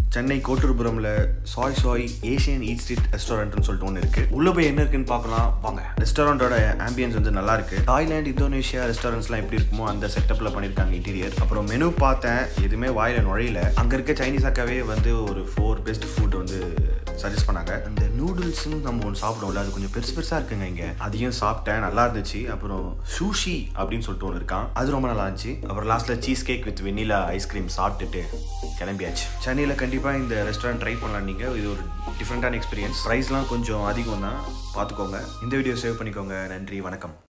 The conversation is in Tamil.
சென்னை கோட்டூர்புரம்ல Sai Sai Asian eat street ரெஸ்டாரண்ட்னு சொல்லிட்டு ஒன்று இருக்கு உள்ள போய் என்ன இருக்குன்னு பார்க்கலாம் வாங்க ரெஸ்டாரண்டோட ஆம்பியன்ஸ் வந்து நல்லா இருக்கு தாய்லாந்து இந்தோனேஷியா ரெஸ்டாரண்ட்ஸ்லாம் எப்படி இருக்குமோ அந்த செட்டப்ல பண்ணிருக்காங்க இன்டீரியர் அப்புறம் மெனு பார்த்தேன் எதுவுமே வாயில நுழையல அங்க இருக்க சைனீஸ் அக்காவே வந்து ஒரு ஃபோர் பெஸ்ட் ஃபுட் வந்து சஜஸ்ட் பண்ணாங்க அந்த நூடுல்ஸ்னு நம்ம ஒன்று சாப்பிடுவோம்ல அது கொஞ்சம் பெருசு பெருசா இருக்குங்க இங்க அதையும் சாப்பிட்டேன் நல்லா இருந்துச்சு அப்புறம் சூஷி அப்படின்னு சொல்லிட்டு ஒன்று இருக்கான் அது ரொம்ப நல்லா இருந்துச்சு அப்புறம் லாஸ்ட்ல cheesecake with vanilla ice cream சாப்பிட்டுட்டு கிளம்பியாச்சு சென்னையில் கண்டிப்பாக இந்த ரெஸ்டாரண்ட் ட்ரை பண்ணலாம் நீங்கள் இது ஒரு டிஃப்ரெண்ட்டான எக்ஸ்பீரியன்ஸ் ப்ரைஸ்லாம் கொஞ்சம் அதிகம் தான் பார்த்துக்கோங்க இந்த வீடியோ சேவ் பண்ணிக்கோங்க நன்றி வணக்கம்